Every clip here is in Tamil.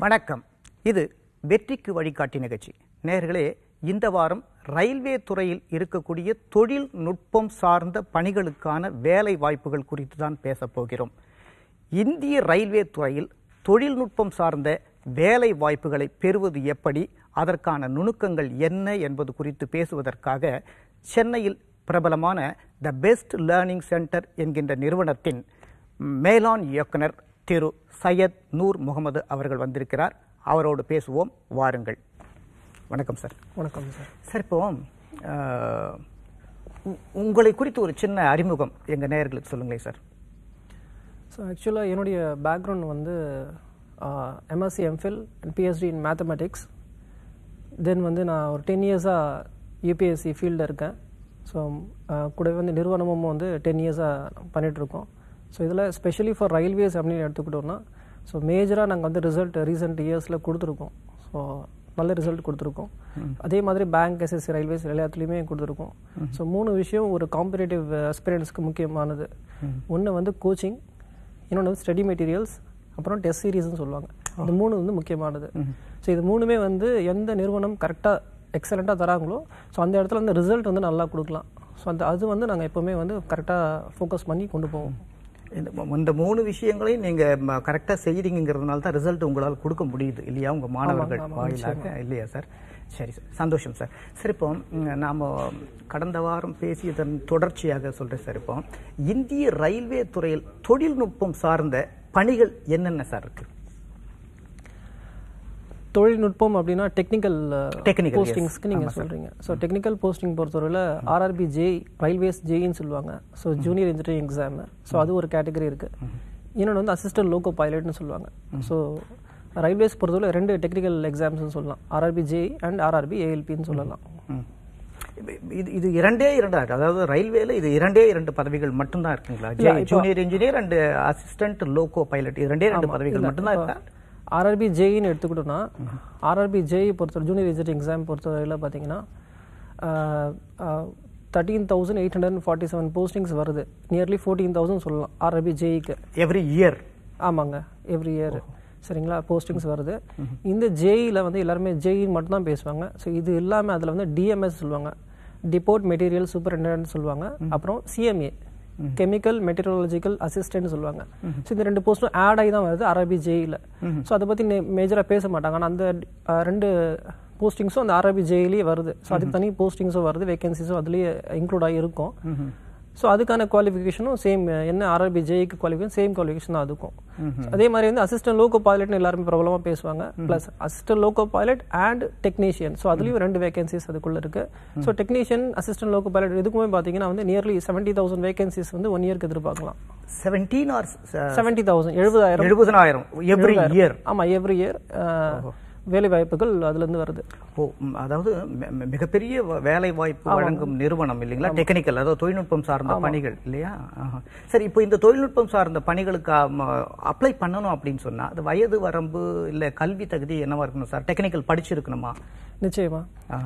வணக்கம் இது வெற்றிக்கு வழிகாட்டி நிகழ்ச்சி நேர்களே இந்த வாரம் ரயில்வே துறையில் இருக்கக்கூடிய தொழில்நுட்பம் சார்ந்த பணிகளுக்கான வேலை வாய்ப்புகள் குறித்து தான் பேசப் போகிறோம் இந்திய ரயில்வே துறையில் தொழில்நுட்பம் சார்ந்த வேலை வாய்ப்புகளை பெறுவது எப்படி அதற்கான நுணுக்கங்கள் என்ன என்பது குறித்து பேசுவதற்காக சென்னையில் பிரபலமான த பெஸ்ட் லேர்னிங் சென்டர் என்கின்ற நிறுவனத்தின் மேலாண் இயக்குனர் திரு சையத் நூர் முகமது அவர்கள் வந்திருக்கிறார் அவரோடு பேசுவோம் வாருங்கள் வணக்கம் சார் வணக்கம் சார் சார் இப்போ அஹ், உ- உங்களை குறித்து ஒரு சின்ன அறிமுகம் எங்கள் நேயர்களுக்கு சொல்லுங்களேன் சார் ஸோ ஆக்சுவலாக என்னுடைய பேக்ரவுண்ட் வந்து MSc MPhil and PhD in mathematics then வந்து நான் ஒரு டென் இயர்ஸாக யூபிஎஸ்சி ஃபீல்டில் இருக்கேன் ஸோ கூடவே வந்து நிறுவனமும் வந்து டென் இயர்ஸாக பண்ணிகிட்ருக்கோம் ஸோ இதில் ஸ்பெஷலி ஃபார் ரயில்வேஸ் அப்படின்னு எடுத்துக்கிட்டோம்னா ஸோ மேஜராக நாங்கள் வந்து ரிசல்ட் ரீசெண்ட் இயர்ஸில் கொடுத்துருக்கோம் ஸோ நல்ல ரிசல்ட் கொடுத்துருக்கோம் அதே மாதிரி பேங்க் எஸ்எஸ்சி ரயில்வேஸ் எல்லாத்துலேயுமே கொடுத்துருக்கோம் ஸோ மூணு விஷயம் ஒரு காம்படேட்டிவ் எக்ஸ்பீரியன்ஸ்க்கு முக்கியமானது ஒன்று வந்து கோச்சிங் இன்னொன்று வந்து ஸ்டடி மெட்டீரியல்ஸ் அப்புறம் டெஸ்ட் சீரீஸ்னு சொல்லுவாங்க இந்த மூணு வந்து முக்கியமானது ஸோ இது மூணுமே வந்து எந்த நிறுவனம் கரெக்டாக எக்ஸலண்ட்டாக தராங்களோ ஸோ அந்த இடத்துல வந்து ரிசல்ட் வந்து நல்லா கொடுக்கலாம் ஸோ அந்த அது வந்து நாங்கள் எப்போவுமே வந்து கரெக்டாக ஃபோக்கஸ் பண்ணி கொண்டு போவோம் இந்த ம- இந்த மூணு விஷயங்களையும் நீங்க கரெக்டாக செய்கிறீங்கிறதுனால தான் ரிசல்ட் உங்களால் கொடுக்க முடியுது இல்லையா உங்க மாணவர்கள் வாயிலாக இல்லையா சார் சரி சார் சந்தோஷம் சார் சார் இப்போ ம், நாம கடந்த வாரம் பேசியதன் தொடர்ச்சியாக சொல்றேன் சார் இப்போ இந்திய ரயில்வே துறையில் தொழில்நுட்பம் சார்ந்த பணிகள் என்னென்ன சார் இருக்கு தொழில்நுட்பம் அப்படின்னா டெக்னிக்கல் Technical, yes. போஸ்டிங்ஸ்க்கு நீங்கள் சொல்கிறீங்க ஸோ டெக்னிக்கல் போஸ்டிங் பொறுத்தவரையில் ஆர்ஆர்பி ஜே ரயில்வேஸ் ஜேஇன்னு சொல்லுவாங்க so junior engineering exam so அது ஒரு கேட்டகரி இருக்குது இன்னொன்று வந்து அசிஸ்டன்ட் லோகோ பைலட்னு சொல்லுவாங்க ஸோ ரயில்வேஸ் பொறுத்தவரை ரெண்டு டெக்னிக்கல் எக்ஸாம்ஸ்னு சொல்லலாம் ஆர்ஆர்பி ஜே அண்ட் ஆர்ஆர்பி ஏஎல்பின்னு சொல்லலாம் ம். இது- இது இது இரண்டே இரண்டா இருக்கு அதாவது ரயில்வேல இது இரண்டே இரண்டு பதவிகள் மட்டும்தான் இருக்குங்களா junior engineer and assistant loco pilot இது ரெண்டே ரெண்டு பதவிகள் மட்டும்தான் இருக்கா ஆர்ஆர்பி ஜேஇன்னு எடுத்துக்கிட்டோம்னா ஆர்ஆர்பி ஜேஇ பொறுத்தவரை ஜூனியர் இன்ஜினியரிங் எக்ஸாம் பொறுத்தவரையில் பார்த்தீங்கன்னா thirteen thousand eight hundred forty seven postings வருது நியர்லி ஃபோர்டீன் தௌசண்ட் சொல்லலாம் ஆர்ஆர்பி ஜேஇக்கு எவ்ரி இயர் ஆமாங்க எவ்ரி இயர் சரிங்களா போஸ்டிங்ஸ் வருது இந்த ஜேஇயில் வந்து எல்லாருமே ஜேஇ மட்டும் தான் பேசுவாங்க ஸோ இது இல்லாமல் அதில் வந்து டிஎம்எஸ் சொல்லுவாங்க டிபோர்ட் மெட்டீரியல் சூப்பரிண்டென்டன்ட் சொல்லுவாங்க அப்புறம் சிஎம்ஏ கெமிக்கல் மெட்டீரியாலஜிக்கல் அசிஸ்டன்ட் சொல்லுவாங்க ஸோ இந்த ரெண்டு போஸ்ட்டும் ஆட் ஆகி தான் வருது அரபி ஜேஇயில் ஸோ அதை பற்றி மேஜராக பேச மாட்டாங்க ஆனால் அந்த அஹ், ரெண்டு போஸ்டிங்ஸும் அந்த அரபி ஜேயிலேயே வருது ஸோ அதுக்கு தனி போஸ்டிங்ஸும் வருது வேகன்சிஸும் அதுலேயே இன்க்ளூட் ஆகி இருக்கும் ஸோ அதுக்கான குவாலிஃபிகேஷனும் சேம் என்ன ஆர்ஆர்பி ஜேக்கு குவாலிஃபிகேஷன் சேம் குவாலிஃபிகேஷன் தான் அதுக்கும் அதே மாதிரி வந்து அசிஸ்டன்ட் லோகோ பைலட்னு எல்லாருமே பிரபலமாக பேசுவாங்க plus assistant loco pilot and technician so அதுலேயும் ரெண்டு வேகன்சிஸ் அதுக்குள்ள இருக்கு so technician assistant loco pilot இதுக்குமே பார்த்தீங்கன்னா வந்து நியர்லி செவன்ட்டி தௌசண்ட் வேகன்சிஸ் வந்து ஒன் இயர்க்கு எதிர்பார்க்கலாம் செவன்டீன் ஆர் செவன்ட்டி தௌசண்ட் எழுபதாயிரம் எழுபதனாயிரம் எவ்ரி இயர் ஆமா எவ்ரி இயர் வேலை வாய்ப்புகள் அதுலேருந்து வருது ஓ ம், அதாவது மி- மி- மிகப்பெரிய வ- வேலை வாய்ப்பு வழங்கும் நிறுவனம் இல்லைங்களா டெக்னிக்கல் அதாவது தொழில்நுட்பம் சார்ந்த பணிகள் இல்லையா ஆஹா. சரி இப்போ இந்த தொழில்நுட்பம் சார்ந்த பணிகளுக்கு அப்ளை பண்ணணும் அப்படின்னு சொன்னா அது வயது வரம்பு இல்ல கல்வி தகுதி என்னவா இருக்கணும் சார் டெக்னிக்கல் படிச்சிருக்கணுமா நிச்சயமா ஆஹா.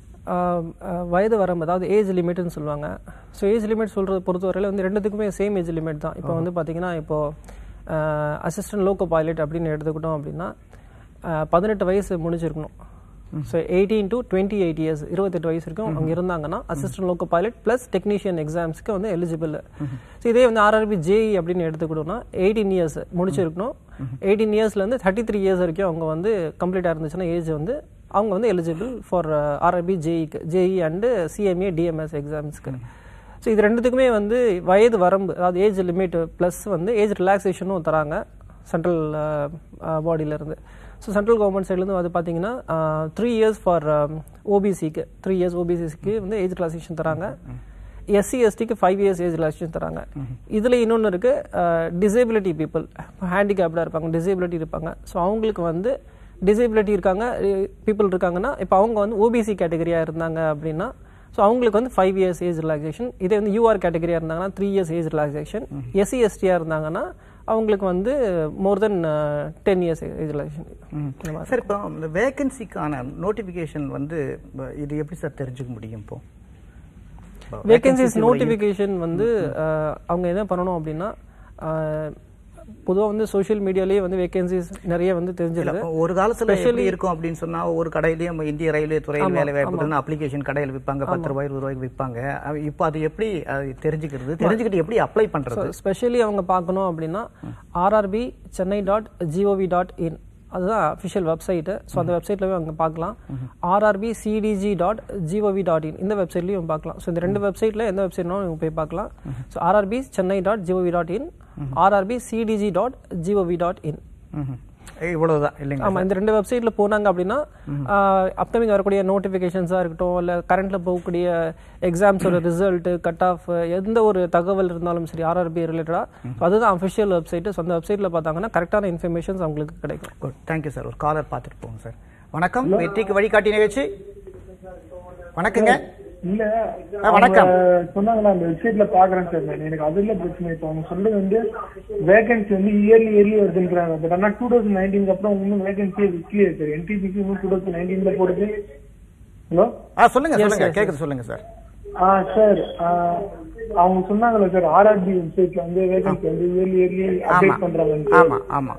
ஆஹ் ஆஹ் வயது வரம்பு அதாவது ஏஜ் லிமிட்னு சொல்லுவாங்க ஸோ ஏஜ் லிமிட் சொல்கிறது பொறுத்தவரையில் வந்து ரெண்டுத்துக்குமே சேம் ஏஜ் லிமிட் தான் இப்போ வந்து பார்த்தீங்கன்னா இப்போ அசிஸ்டன்ட் லோக்கோ பைலட் அப்படின்னு எடுத்துக்கிட்டோம் அப்படின்னா ஆஹ் பதினெட்டு வயசு முடிச்சிருக்கணும் so eighteen to twenty eight years இருபத்தெட்டு வயசு வரைக்கும் அங்கே இருந்தாங்கன்னா assistant loco pilot plus technician எக்ஸாம்ஸ்க்கு வந்து எலிஜிபிள் ஸோ இதே வந்து ஆர்ஆர்பி ஜேஇ அப்படின்னு எடுத்துக்கிட்டோம்னா எயிட்டீன் இயர்ஸ் முடிச்சிருக்கணும் எயிட்டீன் இயர்ஸ்லேருந்து தேர்ட்டி த்ரீ இயர்ஸ் வரைக்கும் அவங்க வந்து கம்ப்ளீட்டாக இருந்துச்சுன்னா ஏஜ் வந்து அவங்க வந்து எலிஜிபிள் ஃபார் ஆர்ஆர்பி ஜேஇக்கு ஜேஇ அண்டு சிஎம்ஏ டிஎம்எஸ் எக்ஸாம்ஸ்க்கு ஸோ இது ரெண்டுத்துக்குமே வந்து வயது வரம்பு அதாவது ஏஜ் லிமிட் ப்ளஸ் வந்து ஏஜ் ரிலாக்ஸேஷனும் தராங்க சென்ட்ரல் பாடியிலேருந்து ஸோ சென்ட்ரல் கவர்மெண்ட் சைட்லேருந்து அது பார்த்தீங்கன்னா த்ரீ இயர்ஸ் ஃபார் ஓபிசிக்கு த்ரீ இயர்ஸ் ஓபிசிக்கு வந்து ஏஜ் ரிலாக்ஸேஷன் தராங்க எஸ்சி எஸ்டிக்கு ஃபைவ் இயர்ஸ் ஏஜ் ரிலாக்ஸேஷன் தராங்க இதில் இன்னொன்று இருக்குது டிசேபிலிட்டி பீப்புள் ஹேண்டிகேப்டாக இருப்பாங்க டிசேபிலிட்டி இருப்பாங்க ஸோ அவங்களுக்கு வந்து டிசேபிலிட்டி இருக்காங்க பீப்புள் இருக்காங்கன்னா இப்போ அவங்க வந்து ஓபிசி கேட்டகரியாக இருந்தாங்க அப்படின்னா ஸோ அவங்களுக்கு வந்து ஃபைவ் இயர்ஸ் ஏஜ் ரிலாக்ஸேஷன் இதே வந்து யூஆர் கேட்டகரியாக இருந்தாங்கன்னா three years age relaxation SC எஸ்டியாக இருந்தாங்கன்னா அவங்களுக்கு வந்து more then ten years age relaxation இந்த மாதிரி சார் இப்போ இந்த வேகன்சிக்கான நோட்டிஃபிகேஷன் வந்து ப- இது எப்படி சார் தெரிஞ்சுக்க முடியும் இப்போ வேகன்சிஸ் நோட்டிஃபிகேஷன் வந்து அஹ், அவங்க என்ன பண்ணணும் அப்படின்னா அஹ், பொதுவாக வந்து சோஷியல் மீடியாலேயே வந்து வேகன்சிஸ் நிறைய வந்து தெரிஞ்சிருது ஒரு காலத்துல எப்படி இருக்கும் அப்படின்னு சொன்னா ஒரு கடையிலயும் நம்ம இந்திய ரயில்வே துறையில் வேலை வாய்ப்புகள்னு அப்ளிகேஷன் கடையில் விற்பாங்க பத்து ரூபாய் இருபது ரூபாய்க்கு விற்பாங்க அஹ் இப்போ அது எப்படி அது தெரிஞ்சுக்கிறது தெரிஞ்சுக்கிட்டு எப்படி அப்ளை பண்றது ஸ்பெஷலி அவங்க பார்க்கணும் அப்படின்னா RRB Chennai dot GOV dot in அதுதான் அஃபிஷியல் வெப்சைட்டு ஸோ அந்த வெப்சைட்ல போய் அவங்க பார்க்கலாம் RRB CDG dot GOV dot in இந்த வெப்சைட்லையும் பார்க்கலாம் ஸோ இந்த ரெண்டு வெப்சைட்ல எந்த வெப்சைட்னாலும் நீங்கள் போய் பார்க்கலாம் so RRB Chennai dot GOV dot in RRB CDG dot GOV dot in ம்ஹும். இவ்வளவுதான் இல்லைங்க ஆமா இந்த ரெண்டு வெப்சைட்ல போனாங்க அப்படின்னா அப்கமிங் வரக்கூடிய நோட்டிபிகேஷன்ஸா இருக்கட்டும் இல்ல கரண்ட்ல போகக்கூடிய எக்ஸாம்ஸோட ரிசல்ட் கட் ஆஃப் எந்த ஒரு தகவல் இருந்தாலும் சரி ஆர்ஆர்பி ரிலேட்டடா அதுதான் அஃபிஷியல் வெப்சைட் அந்த வெப்சைட்ல பார்த்தாங்கன்னா கரெக்டான இன்ஃபர்மேஷன்ஸ் அவங்களுக்கு கிடைக்கும் குட் தேங்க்யூ சார் ஒரு காலர் பார்த்துட்டு போங்க சார் வணக்கம் வெற்றிக்கு வழிகாட்டி நிகழ்ச்சி வணக்கங்க இல்ல ஆ, வணக்கம். அவங்க சொன்னாங்களா அந்த வெப்சைட்ல பாக்குறேன் சார் நான் எனக்கு அதுல பிரச்சனை இப்போ அவங்க சொல்றது வந்து வேகன்சி வந்து இயர்லி இயர்லி வருதுன்றாங்க பட் ஆனா டூ தௌசண்ட் நைன்டீனுக்கு அப்புறம் இன்னும் வேகன்சியே விக்கலையே சார் என்டிபிசி இன்னும் டூ தௌசண்ட் நைன்டீன்ல போடுது ஹலோ ஆ சொல்லுங்க சொல்லுங்க கேக்குது சொல்லுங்க சார் ஆ சார் அவங்க சொன்னாங்கல்ல சார் ஆர்ஆர்பி வெப்சைட்ல வந்து வேகன்சி வந்து இயர்லி இயர்லி ஆமா அப்டேட் பண்றாங்க ஆமா ஆமா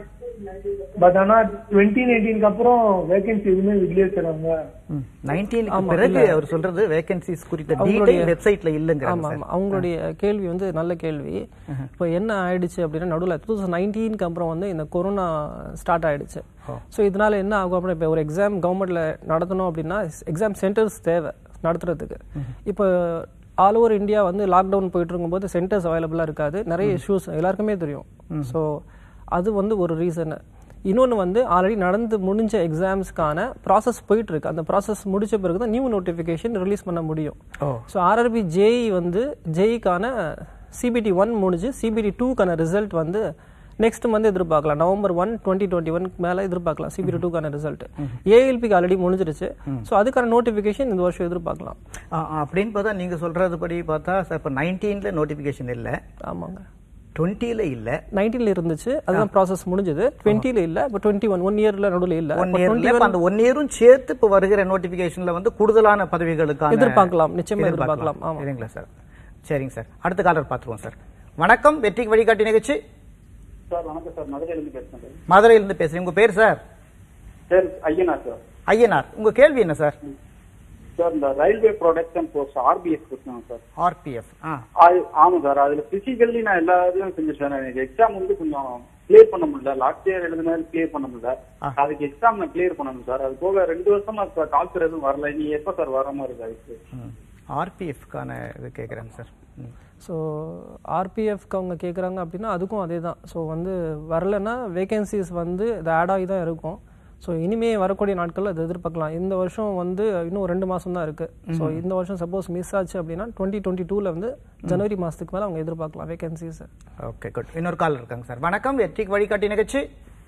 பட் ஆனா டுவெண்ட்டி நைன்டீனுக்கு அப்புறம் வேகன்சி எதுவுமே விடலையே சார் அவங்க நைன்டீனுக்கு பிறகு அவர் சொல்றது வேகன்சிஸ் குறித்த டீடைல் வெப்சைட்ல இல்லைங்கிறாங்க ஆமா சார் ஆமா அவங்களுடைய கேள்வி வந்து நல்ல கேள்வி இப்போ என்ன ஆயிடுச்சு அப்படின்னா நடுவில் டூ தௌசண்ட் நைன்டீனுக்கு அப்புறம் வந்து இந்த கொரோனா ஸ்டார்ட் ஆயிடுச்சு ஸோ இதனால என்ன ஆகும் அப்படின்னா இப்போ ஒரு எக்ஸாம் கவர்மெண்ட்ல நடத்தணும் அப்படின்னா எக்ஸாம் சென்டர்ஸ் தேவை நடத்துறதுக்கு இப்போ ஆல் ஓவர் இந்தியா வந்து லாக்டவுன் போயிட்டு இருக்கும்போது சென்டர்ஸ் அவைலபிளாக இருக்காது நிறைய இஷ்யூஸ் எல்லாருக்குமே தெரியும் ஸோ அது வந்து ஒரு ரீசன் இன்னொன்று வந்து ஆல்ரெடி நடந்து முடிஞ்ச எக்ஸாம்ஸ்க்கான ப்ராசஸ் போயிட்டு இருக்கு அந்த ப்ராசஸ் முடிச்ச பிறகு தான் நியூ நோட்டிஃபிகேஷன் ரிலீஸ் பண்ண முடியும் ஓ ஸோ ஆர்ஆர்பி ஜேஇ வந்து ஜேஇக்கான சிபிடி ஒன் முடிஞ்சு சிபிடி டூக்கான ரிசல்ட் வந்து நெக்ஸ்ட் மந்த் எதிர்பார்க்கலாம் November one twenty twenty one மேலே எதிர்பார்க்கலாம் சிபிடி டூக்கான ரிசல்ட் ஏஎல்பிக்கு ஆல்ரெடி முடிஞ்சிருச்சு ஸோ அதுக்கான நோட்டிஃபிகேஷன் இந்த வருஷம் எதிர்பார்க்கலாம் ஆ, ஆ, அப்படின்னு பார்த்தா நீங்க சொல்றது படி பார்த்தா சார் இப்போ நைன்டீன்ல நோட்டிபிகேஷன் இல்ல ஆமாங்க டுவெண்ட்டில இல்ல நைன்டீன்ல இருந்துச்சு அதுதான் ப்ராசஸ் முடிஞ்சது டுவெண்ட்டில இல்ல இப்போ டுவெண்ட்டி ஒன் ஒன் இயர்ல நடுவில் இல்ல ஒன் இயர்ல அந்த ஒன் இயரும் சேர்த்து இப்போ வருகிற நோட்டிபிகேஷன்ல வந்து கூடுதலான பதவிகளுக்கான எதிர்பார்க்கலாம் நிச்சயமா எதிர்பார்க்கலாம் ஆமா சரிங்களா சார் சரிங்க சார் அடுத்த காலர் பார்த்துருவோம் சார் வணக்கம் வெற்றிக்கு வழிகாட்டி நிகழ்ச்சி சார் வணக்கம் சார் மதுரையிலிருந்து பேசுறேன் சார் மதுரையிலிருந்து பேசுறேன் உங்க பேர் சார் சார் ஐயனா சார் ஐயனார் உங்க கேள்வி என்ன சார் சார் இந்த ரயில்வே ப்ரொடக்ஷன் கோர்ஸ் ஆர்பிஎஸ் கொடுத்தாங்க சார் ஆர்பிஎஃப் ஆ அது ஆமா சார் அதுல பிசிக்கலி நான் எல்லா இதுவும் செஞ்சுட்டேன் எனக்கு எக்ஸாம் வந்து கொஞ்சம் கிளியர் பண்ண முடியல லாஸ்ட் இயர் எழுதினது கிளியர் பண்ண முடியல அதுக்கு எக்ஸாம் நான் கிளியர் பண்ணணும் சார் அது போக ரெண்டு வருஷமா கால்சர் எதுவும் வரல நீ எப்ப சார் வர மாதிரி இருக்கு அதுக்கு ஆர்பிஎஃப்கான இது கேட்குறேங்க சார் ம். ஸோ ஆர்பிஎஃப்க்கு அவங்க கேட்குறாங்க அப்படின்னா அதுக்கும் அதே தான் ஸோ வந்து வரலைன்னா வேகன்சிஸ் வந்து இது ஆட் ஆகி தான் இருக்கும் ஸோ இனிமே வரக்கூடிய நாட்களில் அது எதிர்பார்க்கலாம் இந்த வருஷம் வந்து இன்னும் ரெண்டு மாதம் தான் இருக்குது ஸோ இந்த வருஷம் சப்போஸ் மிஸ் ஆச்சு அப்படின்னா டுவெண்ட்டி டுவெண்ட்டி டூவில் வந்து ஜனவரி மாதத்துக்கு மேலே அவங்க எதிர்பார்க்கலாம் வேகன்சிஸ் ஓகே குட் இன்னொரு கால் இருக்காங்க சார் வணக்கம் வெற்றிக்கு வழிகாட்டி நிகழ்ச்சி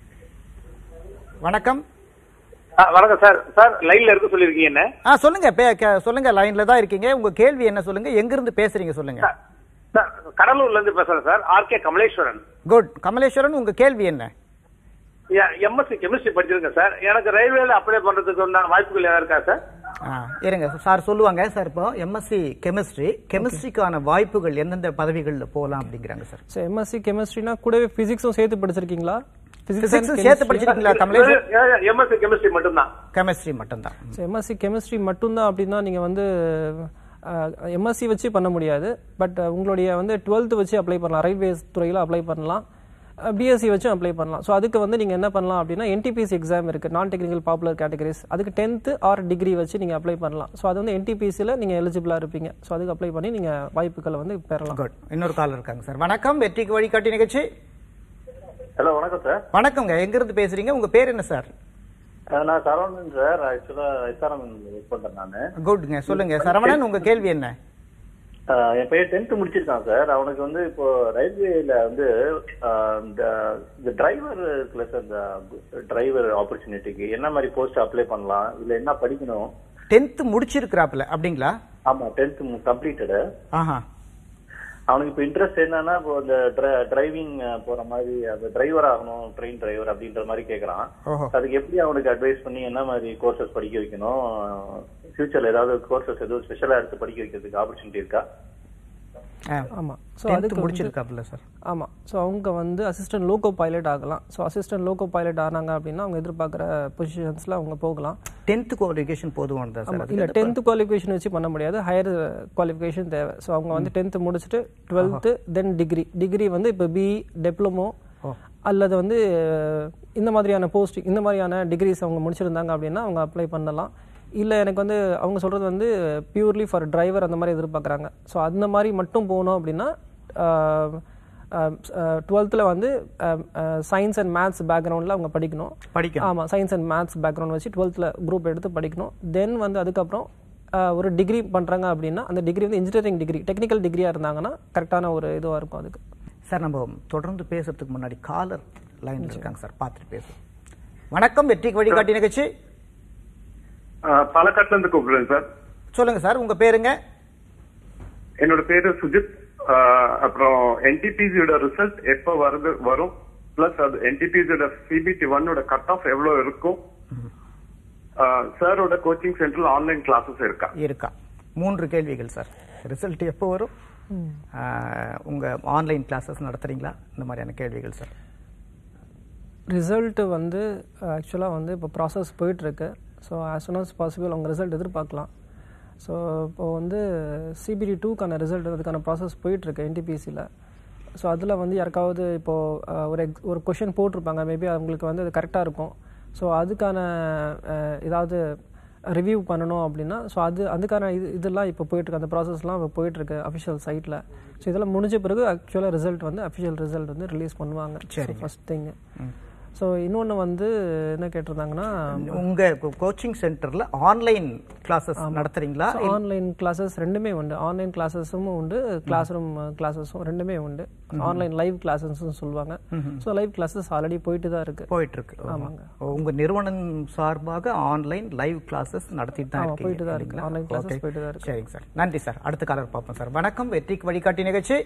வணக்கம் வணக்கம் சார் சார் லைன்ல இருக்க சொல்லிருக்கீங்க என்ன ஆ சொல்லுங்க பே- கே- சொல்லுங்க லைன்ல தான் இருக்கீங்க உங்க கேள்வி என்ன சொல்லுங்க எங்க இருந்து பேசுறீங்க சொல்லுங்க சார் கடலூர்ல இருந்து பேசுறேன் sir R K Kamaleswaran good Kamaleswaran உங்க கேள்வி என்ன எம்எஸ்சி கெமிஸ்ட்ரி படிச்சிருக்கேன் சார் எனக்கு ரயில்வேல அப்ளை பண்றதுக்கு உண்டான வாய்ப்புகள் ஏதாவது இருக்கா சார் ஆ, இருங்க சார் சொல்லுவாங்க சார் இப்போ எம்எஸ்சி கெமிஸ்ட்ரி கெமிஸ்ட்ரிக்கான வாய்ப்புகள் எந்தெந்த பதவிகளில் போகலாம் அப்படிங்கிறாங்க சார் ஸோ எம்எஸ்சி கெமிஸ்ட்ரினா கூடவே ஃபிசிக்ஸும் சேர்த்து படிச்சிருக்கீங்களா பிசிக்ஸ் சேர்த்து படிச்சிருக்கீங்களா கமலேஷ் எம்எஸ்சி கெமிஸ்ட்ரி மட்டும்தான் கெமிஸ்ட்ரி மட்டும்தான் ஸோ எம்எஸ்சி கெமிஸ்ட்ரி மட்டும்தான் அப்படின்னா நீங்கள் வந்து எம்எஸ்சி வச்சு பண்ண முடியாது பட் உங்களுடைய வந்து டுவெல்த் வச்சு அப்ளை பண்ணலாம் ரயில்வேஸ் துறையில் அப்ளை பண்ணலாம் பிஎஸ்சி வச்சும் அப்ளை பண்ணலாம் ஸோ அதுக்கு வந்து நீங்கள் என்ன பண்ணலாம் அப்படின்னா என்டிபிசி எக்ஸாம் இருக்குது நான் டெக்னிக்கல் பாப்புலர் கேட்டகரிஸ் அதுக்கு டென்த்து ஆர் டிகிரி வச்சு நீங்கள் அப்ளை பண்ணலாம் ஸோ அது வந்து என்டிபிசியில் நீங்கள் எலிஜிபிளாக இருப்பீங்க ஸோ அதுக்கு அப்ளை பண்ணி நீங்கள் வாய்ப்புகளை வந்து பெறலாம் குட் இன்னொரு கால் இருக்காங்க சார் வணக்கம் வெற்றிக்கு வழிகாட்டி நிகழ்ச்சி ஹலோ வணக்கம் சார் வணக்கங்க எங்க இருந்து பேசுறீங்க உங்க பேர் என்ன சார் நான் சரவணன் சார் ஆக்சுவலா எஸ்ஆர்எம் ஒர்க் பண்றேன் நானு குட்ங்க சொல்லுங்க சரவணன் உங்க கேள்வி என்ன ஆஹ் என் பையன் டென்த் முடிச்சிருக்கான் சார் அவனுக்கு வந்து இப்போ ரயில்வேல வந்து ஆஹ் இந்த இந்த டிரைவர் இருக்குல்ல சார் இந்த டிரைவர் ஆப்பர்ச்சுனிட்டிக்கு என்ன மாதிரி போஸ்ட் அப்ளை பண்ணலாம் இல்ல என்ன படிக்கணும் டென்த் முடிச்சிருக்கிறாப்ல அப்படிங்களா ஆமா டென்த் கம்ப்ளீட்டடு ஆஹா அவனுக்கு இப்போ இன்ட்ரெஸ்ட் என்னன்னா இப்போ இந்த டிரைவிங் போற மாதிரி அந்த டிரைவர் ஆகணும் ட்ரெயின் டிரைவர் அப்படின்ற மாதிரி கேக்குறான் ஓஹோ அதுக்கு எப்படி அவனுக்கு அட்வைஸ் பண்ணி என்ன மாதிரி கோர்சஸ் படிக்க வைக்கணும் ஃபியூச்சர்ல ஏதாவது கோர்சஸ் எதுவும் ஸ்பெஷலா எடுத்து படிக்க வைக்கிறதுக்கு ஆப்பர்ச்சுனிட்டி இருக்கா ஆ. ஆமாம் ஸோ டென்த் அதுக்கு முடிச்சிருக்காப்புல சார் ஆமாம் ஸோ அவங்க வந்து அசிஸ்டன்ட் லோகோ பைலட் ஆகலாம் ஸோ அசிஸ்டன்ட் லோகோ பைலட் ஆனாங்க அப்படின்னா அவங்க எதிர்பார்க்குற பொசிஷன்ஸில் அவங்க போகலாம் டென்த் குவாலிஃபிகேஷன் போதுமானதா சார் ஆமாம் இல்லை டென்த்து குவாலிஃபிகேஷன் வச்சு பண்ண முடியாது ஹையர் குவாலிஃபிகேஷன் தேவை ஸோ அவங்க வந்து டென்த்து முடிச்சுட்டு டுவெல்த்து தென் டிகிரி டிகிரி வந்து இப்போ பிஇ டிப்ளமோ அல்லது வந்து அஹ், இந்த மாதிரியான போஸ்டிங் இந்த மாதிரியான டிகிரிஸ் அவங்க முடிச்சிருந்தாங்க அப்படின்னா அவங்க அப்ளை பண்ணலாம் இல்லை எனக்கு வந்து அவங்க சொல்கிறது வந்து பியூர்லி ஃபார் டிரைவர் அந்த மாதிரி எதிர்பார்க்குறாங்க ஸோ அந்த மாதிரி மட்டும் போகணும் அப்படின்னா டுவெல்த்தில் வந்து சயின்ஸ் அண்ட் மேத்ஸ் பேக்ரவுண்டில் அவங்க படிக்கணும் படிக்கணும் ஆமாம் சயின்ஸ் அண்ட் மேத்ஸ் பேக்ரவுண்ட் வச்சு டுவெல்த்தில் குரூப் எடுத்து படிக்கணும் தென் வந்து அதுக்கப்புறம் ஆஹ், ஒரு டிகிரி பண்ணுறாங்க அப்படின்னா அந்த டிகிரி வந்து இன்ஜினியரிங் டிகிரி டெக்னிக்கல் டிகிரியாக இருந்தாங்கன்னா கரெக்டான ஒரு இதுவாக இருக்கும் அதுக்கு சார் நம்ம தொடர்ந்து பேசுறதுக்கு முன்னாடி காலர் லைன்ல இருக்காங்க சார் பார்த்துட்டு பேசுவோம் வணக்கம் வெற்றிக்கு வழிகாட்டி நிகழ்ச்சி பாலக்காட்டுல இருந்து கூப்பிடுறேன் சார் சொல்லுங்க சார் உங்க பேருங்க என்னோட பேரு சுஜித் ஆஹ் அப்புறம் என்டிபிசியோட ரிசல்ட் எப்ப வருது வரும் பிளஸ் அது என்டிபிசியோட சிபிடி ஒன்னோட கட் ஆஃப் எவ்வளவு இருக்கும் சாரோட கோச்சிங் சென்டர்ல ஆன்லைன் கிளாஸஸ் இருக்கா இருக்கா மூன்று கேள்விகள் சார் ரிசல்ட் எப்போ வரும் ஆஹ், உங்க ஆன்லைன் கிளாஸஸ் நடத்துறீங்களா இந்த மாதிரியான கேள்விகள் சார் ரிசல்ட்டு வந்து ஆக்சுவலாக வந்து இப்போ ப்ராசஸ் போயிட்டுருக்கு so as soon as possible அவங்க ரிசல்ட் எதிர்பார்க்கலாம் ஸோ இப்போ வந்து சிபிடி டூக்கான ரிசல்ட் அதுக்கான ப்ராசஸ் போயிட்டுருக்கு என்டிபிசியில் ஸோ அதில் வந்து யாருக்காவது இப்போது ஒரு ex- ஒரு கொஷின் போட்டிருப்பாங்க மேபி அவங்களுக்கு வந்து அது கரெக்டாக இருக்கும் ஸோ அதுக்கான அஹ், ஏதாவது ரிவ்யூ பண்ணணும் அப்படின்னா ஸோ அது அதுக்கான இது இதெல்லாம் இப்போ போயிட்டுருக்கு அந்த ப்ராசஸ்லாம் இப்போ போயிட்டுருக்கு அஃபிஷியல் சைட்டில் ஸோ இதெல்லாம் முடிஞ்ச பிறகு ஆக்சுவலாக ரிசல்ட் வந்து அஃபிஷியல் ரிசல்ட் வந்து ரிலீஸ் பண்ணுவாங்க ஃபர்ஸ்ட் திங் ஸோ இன்னொன்று வந்து என்ன கேட்டிருந்தாங்கன்னா உங்க கோச்சிங் சென்டர்ல ஆன்லைன் கிளாஸஸ் நடத்துறீங்களா ஆன்லைன் கிளாஸஸ் ரெண்டுமே உண்டு ஆன்லைன் கிளாஸஸும் உண்டு கிளாஸ் ரூம் கிளாஸஸும் ரெண்டுமே உண்டு ஆன்லைன் லைவ் கிளாஸஸ்னு சொல்லுவாங்க ஸோ லைவ் கிளாஸஸ் ஆல்ரெடி போயிட்டு தான் இருக்கு போயிட்டு இருக்கு உங்க நிறுவனம் சார்பாக ஆன்லைன் லைவ் கிளாஸஸ் நடத்திட்டு தான் ஆமா, போயிட்டு தான் இருக்கீங்க இருக்கு. Online classes Okay. போயிட்டு தான் இருக்கு. சரிங்க சார் நன்றி சார் அடுத்த காலர் பார்ப்போம் சார் வணக்கம் வெற்றிக்கு வழிகாட்டி நிகழ்ச்சி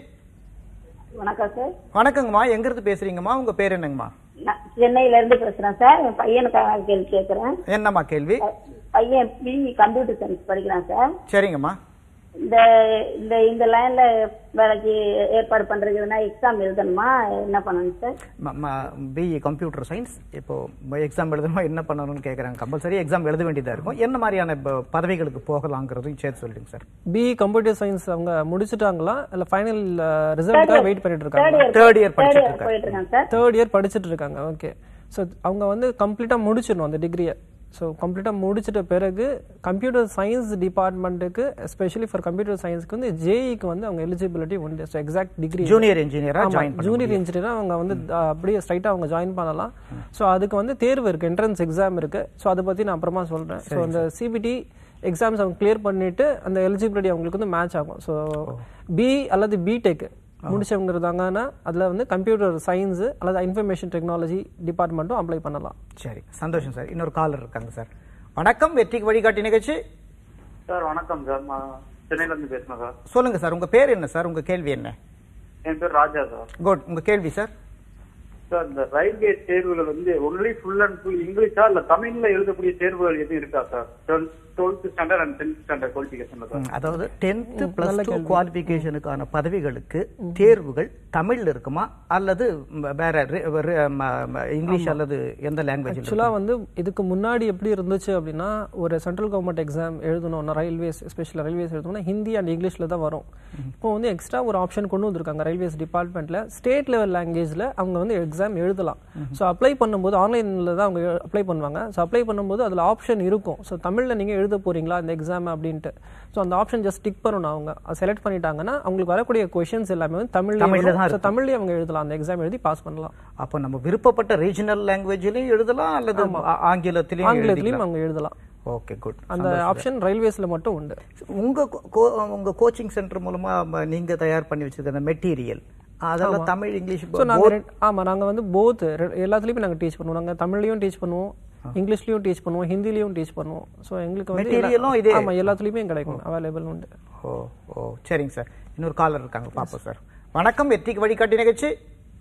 வணக்கம் சார் வணக்கங்கம்மா எங்க இருந்து பேசுறீங்கம்மா உங்க பேர் என்னங்கம்மா நான் சென்னையில இருந்து பேசுறேன் சார் என் பையனுக்காக கேள்வி கேட்கறேன் என்னம்மா கேள்வி பையன் பிஇ கம்ப்யூட்டர் சயின்ஸ் படிக்கிறான் சார் சரிங்கம்மா இந்த இந்த இந்த லைன்ல வேலைக்கு ஏற்பாடு பண்றதுன்னா எக்ஸாம் எழுதணுமா என்ன பண்ணணும் சார் பிஇ கம்ப்யூட்டர் சயின்ஸ் இப்போ எக்ஸாம் எழுதணுமா என்ன பண்ணணும்னு கேட்குறாங்க கம்பல்சரி எக்ஸாம் எழுத வேண்டியதா இருக்கும் என்ன மாதிரியான ப- பதவிகளுக்கு போகலாங்கிறதையும் சேர்த்து சொல்லுங்க சார் பிஇ கம்ப்யூட்டர் சயின்ஸ் அவங்க முடிச்சிட்டாங்களா இல்லை ஃபைனல் ரிசல்ட்டுக்காக வெயிட் பண்ணிட்டு இருக்காங்க third third year year third படிச்சிட்டு இயர் இருக்காரு போயிட்டு இருக்காங்க சார் தேர்ட் இயர் படிச்சுட்டு இருக்காங்க ஓகே ஸோ அவங்க வந்து கம்ப்ளீட்டாக முடிச்சிடணும் அந்த டிகிரியை ஸோ கம்ப்ளீட்டாக முடிச்சிட்ட பிறகு கம்ப்யூட்டர் சயின்ஸ் டிபார்ட்மெண்ட்டுக்கு எஸ்பெஷலி ஃபார் கம்ப்யூட்டர் சயின்ஸ்க்கு வந்து ஜேஇக்கு வந்து அவங்க எலிஜிபிலிட்டி உண்டு ஸோ எக்ஸாக்ட் டிகிரி ஜூனியர் இன்ஜினியரா ஜாயின் ஜூனியர் இன்ஜினியராக அவங்க வந்து அஹ், அப்படியே ஸ்ட்ரைட்டாக அவங்க ஜாயின் பண்ணலாம் ஸோ அதுக்கு வந்து தேர்வு இருக்கு என்ட்ரன்ஸ் எக்ஸாம் இருக்கு ஸோ அதை பற்றி நான் அப்புறமா சொல்கிறேன் ஸோ அந்த சிபிடி எக்ஸாம்ஸ் அவங்க கிளியர் பண்ணிட்டு அந்த எலிஜிபிலிட்டி அவங்களுக்கு வந்து மேட்ச் ஆகும் ஸோ பி அல்லது பிடெக் முடிச்சவங்க இருந்தாங்கன்னா அதில் வந்து கம்ப்யூட்டர் சயின்ஸ் அல்லது இன்ஃபர்மேஷன் டெக்னாலஜி டிபார்ட்மெண்ட்டும் அப்ளை பண்ணலாம் சரி சந்தோஷம் சார் இன்னொரு காலர் இருக்காங்க சார் வணக்கம் வெற்றிக்கு வழிகாட்டி நிகழ்ச்சி சார் வணக்கம் சார் நான் சென்னையில இருந்து பேசுறேன் சார் சொல்லுங்க சார் உங்க பேர் என்ன சார் உங்க கேள்வி என்ன என் பேர் ராஜா சார் குட் உங்க கேள்வி சார் சார் இந்த ரயில்வே தேர்வுகள் வந்து ஒன்லி ஃபுல் அண்ட் ஃபுல் இங்கிலீஷா இல்ல தமிழ்ல எழுதக்கூடிய தேர்வுகள் எதுவும் இருக்கா சார் twelfth standard and tenth standard குவாலிஃபிகேஷன்ல சார் அதாவது டென்த் பிளஸ் டூ குவாலிபிகேஷனுக்கான பதவிகளுக்கு தேர்வுகள் தமிழ்ல இருக்குமா அல்லது ம- வேற ரி- ரி- ம- ம- இங்கிலீஷ் அல்லது எந்த லாங்குவேஜ் ஆக்சுவலாக வந்து இதுக்கு முன்னாடி எப்படி இருந்துச்சு அப்படின்னா ஒரு சென்ட்ரல் கவர்மெண்ட் எக்ஸாம் எழுதணும் ரயில்வேஸ் ஸ்பெஷல் ரயில்வேஸ் எழுதணும்னா ஹிந்தி அண்ட் இங்கிலீஷில் தான் வரும் இப்போ வந்து எக்ஸ்ட்ரா ஒரு ஆப்ஷன் கொண்டு வந்திருக்காங்க ரயில்வேஸ் டிபார்ட்மெண்ட்டில் ஸ்டேட் லெவல் லாங்குவேஜில் அவங்க வந்து எக்ஸாம் எழுதலாம் ஸோ அப்ளை பண்ணும்போது ஆன்லைனில் தான் அவங்க அப்ளை பண்ணுவாங்க ஸோ அப்ளை பண்ணும்போது அதில் ஆப்ஷன் இருக்கும் ஸோ தமிழில் நீங்கள் எழுத போறீங்களா இந்த எக்ஸாம் அப்படின்ட்டு ஸோ அந்த ஆப்ஷன் ஜஸ்ட் டிக் பண்ணணும் அவங்க செலக்ட் பண்ணிட்டாங்கன்னா அவங்களுக்கு வரக்கூடிய கொஷின்ஸ் எல்லாமே வந்து தமிழ்ல தான் தமிழ்ல இருக்கும். தமிழ்லேயே அவங்க எழுதலாம் அந்த எக்ஸாம் எழுதி பாஸ் பண்ணலாம் அப்போ நம்ம விருப்பப்பட்ட ரீஜனல் லாங்குவேஜ்லயும் எழுதலாம் அல்லது ஆ- ஆங்கிலத்திலயும் ஆங்கிலத்திலையும் அவங்க எழுதலாம் ஓகே குட் அந்த ஆப்ஷன் ரயில்வேஸ்ல மட்டும் உண்டு உங்க கோ- கோ- உங்க கோச்சிங் சென்டர் மூலமா ம- நீங்க தயார் பண்ணி வச்சிருக்க அந்த மெட்டீரியல் அதெல்லாம் தமிழ் இங்கிலீஷ் ஸோ நாங்கள் ஆமாம் நாங்கள் வந்து போத் எல்லாத்துலேயுமே நாங்கள் டீச் பண்ணுவோம் நாங்கள் தமிழ்லையும் டீச் பண்ணுவோம் இங்கிலீஷ்லையும் டீச் பண்ணுவோம் ஹிந்திலையும் டீச் பண்ணுவோம் ஸோ எங்களுக்கு வந்து Material-ம் இதே? ஆமாம் எல்லாத்துலேயுமே கிடைக்கும் அவைலபிள் உண்டு ஓ ஓ சரிங்க சார் இன்னொரு காலர் இருக்காங்க பாப்போம் சார் வணக்கம் வெற்றிக்கு வழிகாட்டி நிகழ்ச்சி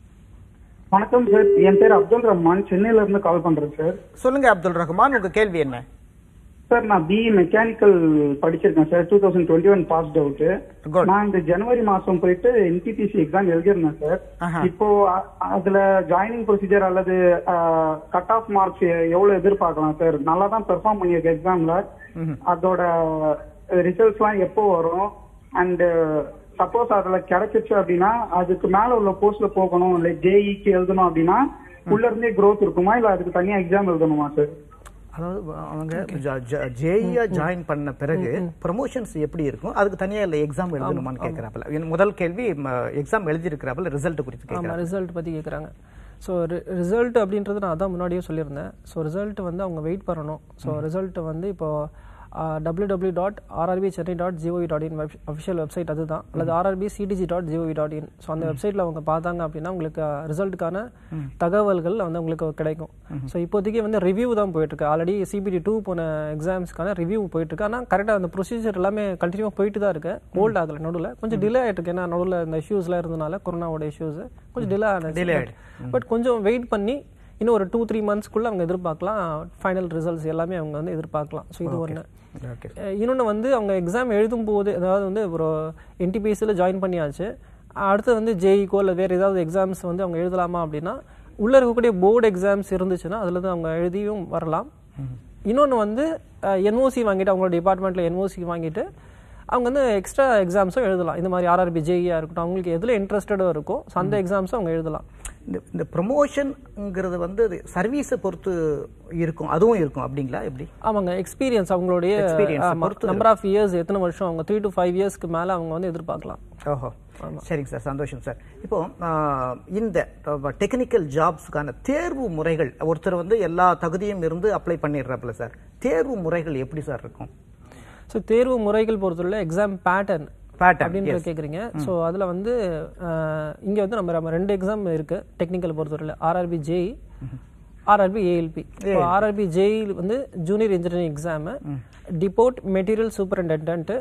வணக்கம் சார் என் பேர் அப்துல் ரஹ்மான் சென்னையில இருந்து கால் பண்றேன் சார் சொல்லுங்க அப்துல் ரஹ்மான் உங்க கேள்வி என்ன சார் நான் பிஇ மெக்கானிக்கல் படிச்சிருக்கேன் sir two thousand twenty one passed out Good. நான் இந்த ஜனவரி மாசம் போயிட்டு என்டிபிசி எக்ஸாம் எழுதிருந்தேன் சார் ஆஹா. இப்போ அ- அதுல ஜாயினிங் ப்ரொசீஜர் அல்லது கட் ஆஃப் மார்க்ஸ் எவ்வளவு எதிர்பார்க்கலாம் சார் நல்லா தான் பெர்ஃபார்ம் பண்ணியிருக்கேன் எக்ஸாம்ல அதோட ரிசல்ட்ஸ்லாம் எப்போ வரும் அண்ட் சப்போஸ் அதுல கிடைச்சிச்சு அப்படின்னா அதுக்கு மேல உள்ள போஸ்ட்ல போகணும் இல்லை ஜேஇக்கு எழுதணும் அப்படின்னா உள்ள இருந்தே growth இருக்குமா இல்ல அதுக்கு தனியா எக்ஸாம் எழுதணுமா சார் அதாவது அவங்க ஜேஇயா ஜாயின் பண்ண பிறகு ப்ரமோஷன்ஸ் எப்படி இருக்கும் அதுக்கு தனியா இல்ல எக்ஸாம் எழுதணுமான்னு கேட்கறாப்புல என் முதல் கேள்வி எக்ஸாம் எழுதி இருக்கிறாப்புல ரிசல்ட் குறித்து ஆமாம் கேட்கறாங்க ரிசல்ட் பற்றி கேட்குறாங்க ஸோ ரிசல்ட் அப்படின்றது நான் அதான் முன்னாடியே சொல்லியிருந்தேன் ஸோ ரிசல்ட் வந்து அவங்க வெயிட் பண்ணணும் ஸோ ரிசல்ட் வந்து இப்போ W W dot RRB Chennai dot GOV dot in web official website அதுதான் அல்லது RRB CDG dot GOV dot in so அந்த வெப்சைட்டில் அவங்க பார்த்தாங்க அப்படின்னா உங்களுக்கு ரிசல்ட்டுக்கான தகவல்கள் வந்து உங்களுக்கு கிடைக்கும் ஸோ இப்போதைக்கு வந்து ரிவ்யூ தான் போயிட்டுருக்கு ஆல்ரெடி சிபிடி டூ போன எக்ஸாம்ஸ்க்கான ரிவ்யூ போயிட்டுருக்கு ஆனால் கரெக்டாக அந்த ப்ரொசீஜர் எல்லாமே கண்டினியூவாக போயிட்டு தான் இருக்கு ஹோல்ட் ஆகலை நடுவில் கொஞ்சம் டிலே ஆகிட்டு இருக்கு ஏன்னா நடுவில் இந்த இஷ்யூஸ்லாம் இருந்தனால கொரோனாவோட இஷ்யூஸ் கொஞ்சம் டிலே Delay ஆனது பட் கொஞ்சம் வெயிட் பண்ணி இன்னும் ஒரு டூ த்ரீ மந்த்ஸ்க்குள்ள அவங்க எதிர்பார்க்கலாம் ஃபைனல் ரிசல்ட்ஸ் எல்லாமே அவங்க வந்து எதிர்பார்க்கலாம் ஸோ இது ஒன்று ஓகே இன்னொன்று வந்து அவங்க எக்ஸாம் எழுதும் போது அதாவது வந்து ஒரு என்டிபிஎஸ்சியில் ஜாயின் பண்ணியாச்சு அடுத்து வந்து ஜேஇக்கோ இல்லை வேறு ஏதாவது எக்ஸாம்ஸ் வந்து அவங்க எழுதலாமா அப்படின்னா உள்ளே இருக்கக்கூடிய போர்டு எக்ஸாம்ஸ் இருந்துச்சுன்னா அதில் தான் அவங்க எழுதியும் வரலாம் இன்னொன்று வந்து என்ஓசி வாங்கிட்டு அவங்களோட டிபார்ட்மெண்ட்டில் என்ஓசி வாங்கிட்டு அவங்க வந்து எக்ஸ்ட்ரா எக்ஸாம்ஸும் எழுதலாம் இந்த மாதிரி ஆர்ஆர்பி ஜேஇயாக இருக்கட்டும் அவங்களுக்கு எதில் இன்ட்ரெஸ்டடாக இருக்கோ ஸோ அந்த எக்ஸாம்ஸும் அவங்க எழுதலாம் இந்த இந்த ப்ரொமோஷன்ங்கிறது வந்து சர்வீஸை பொறுத்து இருக்கும் அதுவும் இருக்கும் அப்படிங்களா எப்படி ஆமாங்க எக்ஸ்பீரியன்ஸ் அவங்களுடைய Experience அ பொறுத்து நம்பர் ஆஃப் இயர்ஸ் எத்தனை வருஷம் அவங்க த்ரீ டு ஃபைவ் இயர்ஸ்க்கு மேலே அவங்க வந்து எதிர்பார்க்கலாம் ஓஹோ சரிங்க சார் சந்தோஷம் சார் இப்போ ஆ, இந்த டெக்னிக்கல் ஜாப்ஸ்க்கான தேர்வு முறைகள் ஒருத்தர் வந்து எல்லா தகுதியும் இருந்து அப்ளை பண்ணிடுறாப்புல சார் தேர்வு முறைகள் எப்படி சார் இருக்கும் ஸோ தேர்வு முறைகள் பொறுத்தவரை எக்ஸாம் பேட்டர்ன் Pattern, அப்படின்ற yes. கேட்குறீங்க ஸோ அதில் வந்து இங்கே வந்து நம்ம நம்ம ரெண்டு எக்ஸாம் இருக்குது டெக்னிக்கல் பொறுத்தவரையில் ஆர்ஆர்பி ஜேஇ ஆர்ஆர்பி ஏஎல்பி இப்போ ஆர்ஆர்பி ஜேஇ வந்து junior engineering exam depot material superintendent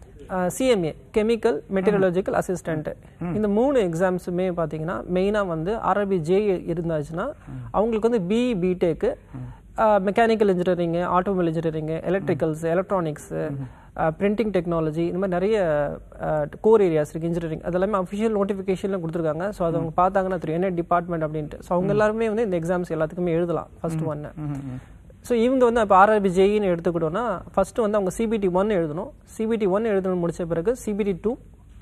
CMA chemical metallurgical assistant இந்த மூணு எக்ஸாம்ஸுமே பார்த்தீங்கன்னா மெயினாக வந்து ஆர்ஆர்பி ஜேஇ இருந்தாச்சுன்னா அவங்களுக்கு வந்து BE BTech mechanical engineering automobile engineering electricals electronics printing technology இந்த மாதிரி நிறைய கோர் ஏரியாஸ் இருக்குது இன்ஜினியரிங் அது எல்லாமே அஃபிஷியல் நோட்டிஃபிகேஷனில் கொடுத்துருக்காங்க ஸோ அது அவங்க பார்த்தாங்கன்னா தெரியும் என்ன டிபார்ட்மெண்ட் அப்படின்ட்டு ஸோ அவங்க எல்லாருமே வந்து இந்த எக்ஸாம்ஸ் எல்லாத்துக்குமே எழுதலாம் ஃபர்ஸ்ட் ஒன்று ஸோ இவங்க வந்து இப்போ ஆர்ஆர்பி ஜேஇன்னு எடுத்துக்கிட்டோம்னா ஃபர்ஸ்ட் வந்து அவங்க சிபிடி ஒன் எழுதணும் சிபிடி ஒன் எழுதணும் முடிச்ச பிறகு CBT two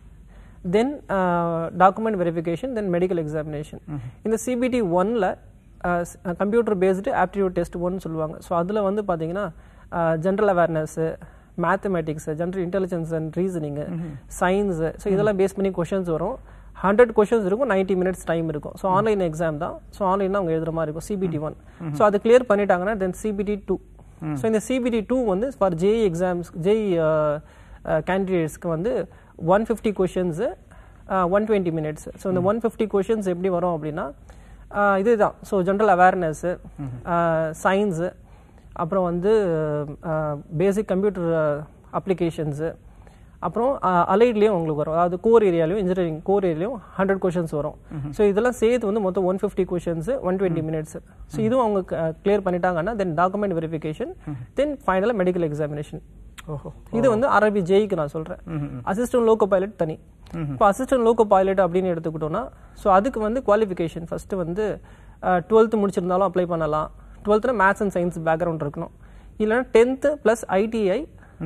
then document verification then medical examination இந்த சிபிடி ஒன்ல கம்ப்யூட்டர் பேஸ்டு ஆப்டிடியூட் டெஸ்ட் ஒன்னு சொல்லுவாங்க ஸோ அதில் வந்து பார்த்தீங்கன்னா general awareness mathematics general intelligence and reasoning science so இதெல்லாம் பேஸ் பண்ணி கொஷின்ஸ் வரும் ஹண்ட்ரட் கொஷின்ஸ் இருக்கும் 90 மினிட்ஸ் டைம் இருக்கும் ஸோ ஆன்லைன் எக்ஸாம் தான் ஸோ ஆன்லைன் அவங்க எழுதுற மாதிரி இருக்கும் சிபிடி ஒன் ஸோ அது கிளியர் பண்ணிட்டாங்கன்னா தென் சிபிடி டூ ஸோ இந்த சிபிடி டூ வந்து ஃபார் ஜேஇ எக்ஸாம்ஸ் ஜேஇ கேண்டிடேட்ஸ்க்கு வந்து one fifty questions one twenty minutes so இந்த ஒன் ஃபிஃப்டி கொஷின்ஸ் எப்படி வரும் அப்படின்னா ஆஹ் இதுதான் ஸோ ஜென்ரல் அவேர்னஸ்ஸு சயின்ஸு அப்புறம் வந்து பேசிக் கம்ப்யூட்டர் அப்ளிகேஷன்ஸு அப்புறம் அலைட்லேயும் உங்களுக்கு வரும் அதாவது கோர் ஏரியாலையும் இன்ஜினியரிங் கோர் ஏரியாலையும் ஹண்ட்ரட் கொஷின்ஸ் வரும் ஸோ இதெல்லாம் சேர்த்து வந்து மொத்தம் one fifty questions one twenty minutes so இதுவும் அவங்க கிளியர் பண்ணிட்டாங்கன்னா தென் டாக்குமெண்ட் வெரிஃபிகேஷன் தென் ஃபைனலாக மெடிக்கல் எக்ஸாமினேஷன் ஓஹோ இது வந்து அரபி ஜேஇக்கு நான் சொல்றேன் அசிஸ்டன்ட் லோகோ பைலட் தனி இப்போ அசிஸ்டன்ட் லோகோ பைலட் அப்படின்னு எடுத்துக்கிட்டோம்னா ஸோ அதுக்கு வந்து குவாலிஃபிகேஷன் ஃபர்ஸ்ட் வந்து டுவெல்த் முடிச்சிருந்தாலும் அப்ளை பண்ணலாம் டுவெல்த்தில் மேத்ஸ் அண்ட் சயின்ஸ் பேக்ரவுண்ட் இருக்கணும் இல்லைன்னா tenth plus ITI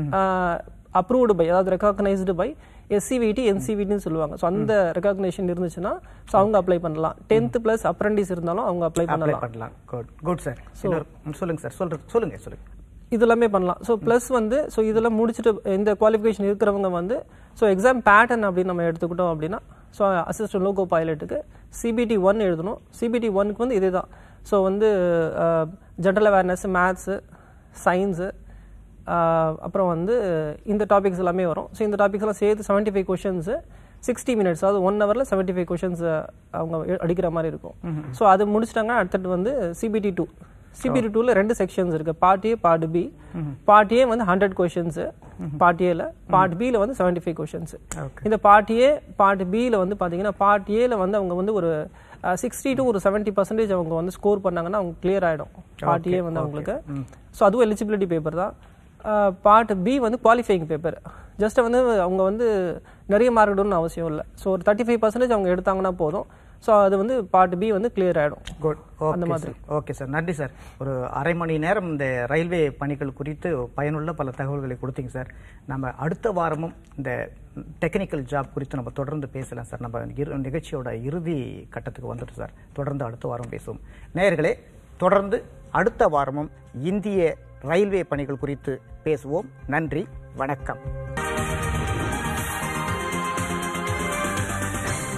approved by அதாவது ரெகக்னைஸ்டு பை எஸ்சிவிடி என்சிவிடின்னு சொல்லுவாங்க ஸோ அந்த ரெகக்னேஷன் இருந்துச்சுன்னா ஸோ அவங்க அப்ளை பண்ணலாம் டென்த் ப்ளஸ் அப்ரண்டிஸ் இருந்தாலும் அவங்க அப்ளை அப்ளை பண்ணலாம் பண்ணலாம் குட் குட் சார் சொல்லுங்க சார் சொல்றது சொல்லுங்க சொல்லுங்க இது எல்லாமே பண்ணலாம் ஸோ ப்ளஸ் வந்து ஸோ இதெல்லாம் முடிச்சுட்டு இந்த குவாலிஃபிகேஷன் இருக்கிறவங்க வந்து ஸோ எக்ஸாம் பேட்டர்ன் அப்படின்னு நம்ம எடுத்துக்கிட்டோம் அப்படின்னா ஸோ அசிஸ்டன்ட் லோகோ பைலட்டுக்கு சிபிடி ஒன் எழுதணும் சிபிடி ஒன்க்கு வந்து இதே தான் ஸோ வந்து ஜென்ரல் அவேர்னஸ் மேத்ஸு சயின்ஸு அப்புறம் வந்து இந்த டாபிக்ஸ் எல்லாமே வரும் ஸோ இந்த டாபிக்ஸ் எல்லாம் சேர்த்து seventy five questions sixty minutes அதாவது ஒன் ஹவரில் செவன்ட்டி ஃபைவ் கொஷின்ஸ் அவங்க எ- அடிக்கிற மாதிரி இருக்கும் ஸோ அது முடிச்சிட்டாங்க அடுத்தது வந்து சிபிடி டூ சிபிடி டூவில் ரெண்டு செக்ஷன்ஸ் இருக்கு part A part B part A வந்து ஹண்ட்ரட் கொஷின்ஸ் பார்ட் ஏல பார்ட் பியில் வந்து செவன்ட்டி ஃபைவ் கொஷின்ஸ் இந்த பார்ட் ஏ பார்ட் பியில் வந்து பார்த்தீங்கன்னா பார்ட் ஏல வந்து அவங்க வந்து ஒரு சிக்ஸ்டி டு ஒரு செவன்ட்டி பர்சன்டேஜ் அவங்க வந்து ஸ்கோர் பண்ணாங்கன்னா அவங்க கிளியர் ஆகிடும் பார்ட் ஏ வந்து அவங்களுக்கு ஸோ அதுவும் எலிஜிபிலிட்டி பேப்பர் தான் பார்ட் பி வந்து குவாலிஃபைங் பேப்பர் ஜஸ்ட் வந்து அவங்க வந்து நிறைய மார்க் எடுக்கணும்னு அவசியம் இல்லை ஸோ ஒரு தேர்ட்டி ஃபைவ் பர்சன்டேஜ் அவங்க எடுத்தாங்கன்னா போதும் ஸோ அது வந்து பார்ட் பி வந்து கிளியர் ஆகிடும் குட் அந்த ஓகே மாதிரி. சார் ஓகே சார் நன்றி சார் ஒரு அரை மணி நேரம் இந்த ரயில்வே பணிகள் குறித்து பயனுள்ள பல தகவல்களை கொடுத்தீங்க சார் நம்ம அடுத்த வாரமும் இந்த டெக்னிக்கல் ஜாப் குறித்து நம்ம தொடர்ந்து பேசலாம் சார் நம்ம இரு நிகழ்ச்சியோட இறுதி கட்டத்துக்கு வந்துட்டு சார் தொடர்ந்து அடுத்த வாரம் பேசுவோம் நேயர்களே தொடர்ந்து அடுத்த வாரமும் இந்திய ரயில்வே பணிகள் குறித்து பேசுவோம் நன்றி வணக்கம்